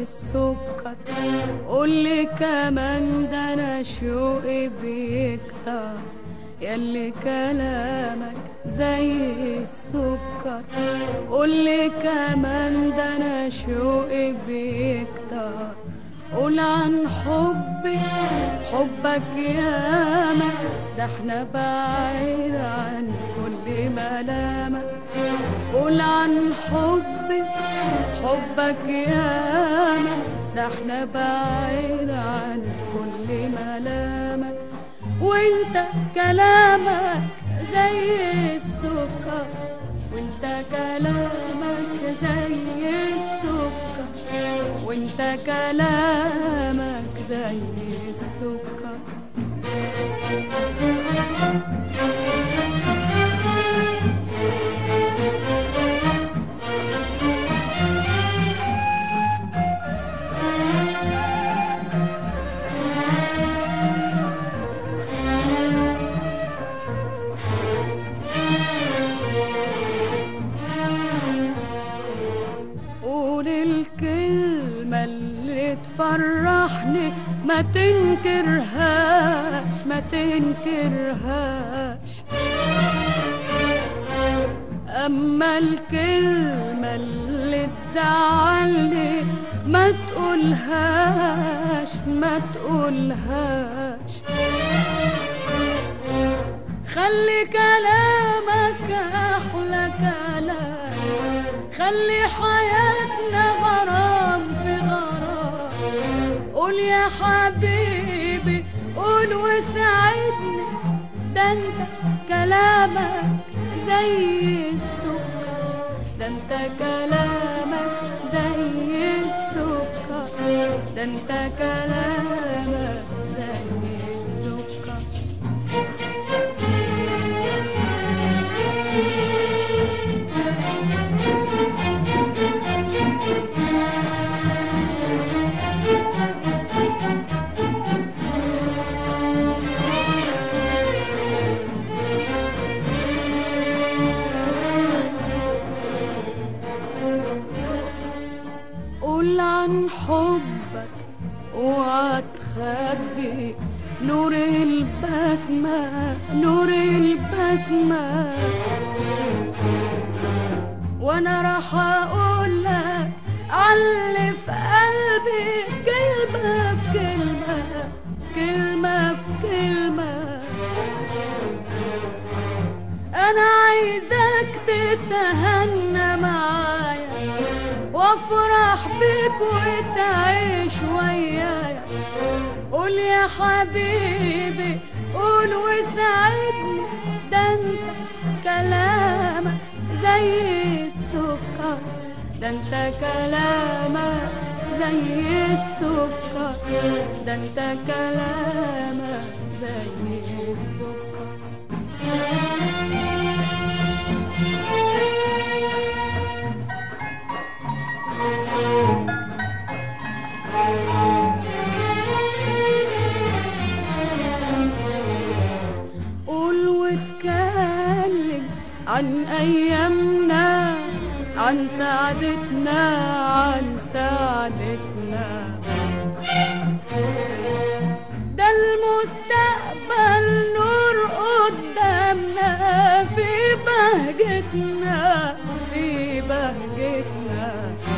السكر قولي كمان ده انا شوقي بيكتر ياللي كلامك زي السكر قولي كمان ده انا شوقي بيكتر قول عن حبي حبك ياما ده احنا بعيد عن كل ملامك قول عن حبي حبك ياما ده احنا بعيد عن كل ملامك وانت كلامك زي السكر وانت كلامك زي السكر وانت كلامك زي السكر قول الكلمة اللي تفرحني ما تنكرهاش ما تنكرهاش أما الكلمة اللي تزعلني ما تقولهاش ما تقولهاش خلي كلامك أحلى كلام خلي حياتنا غرام في غرام قول يا حبيبي قول وساعدني ده انت كلامك زي السكر ده انت كلامك زي السكر ده انت كلامك زي السكر قول عن حبك اوعى تخبي نور البسمة نور البسمة وانا راح اقول لك علي في قلبي كلمة بكلمة كلمة بكلمة انا عايزك تتهنى معايا وافرح بيك وتعيش ويايا قول يا حبيبي قول وساعدني ده انت كلامك زي السكر ده انت كلامك زي السكر ده انت كلامك زي السكر قول واتكلم عن ايامنا عن سعادتنا عن سعادتنا ده المستقبل نور قدامنا في بهجتنا في بهجتنا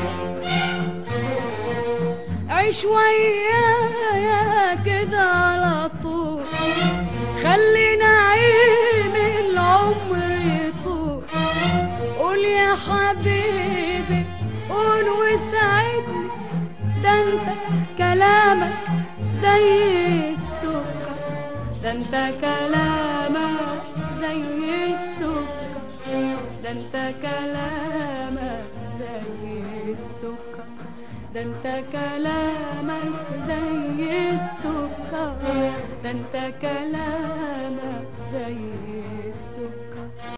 عيش ويايا كده على طول خلي نعيم العمر يطول قول يا حبيبي قول وساعدني ده انت كلامك زي السكر ده انت كلامك زي السكر ده انت كلامك زي السكر ده انت كلامك زي السكر ده انت كلامك زي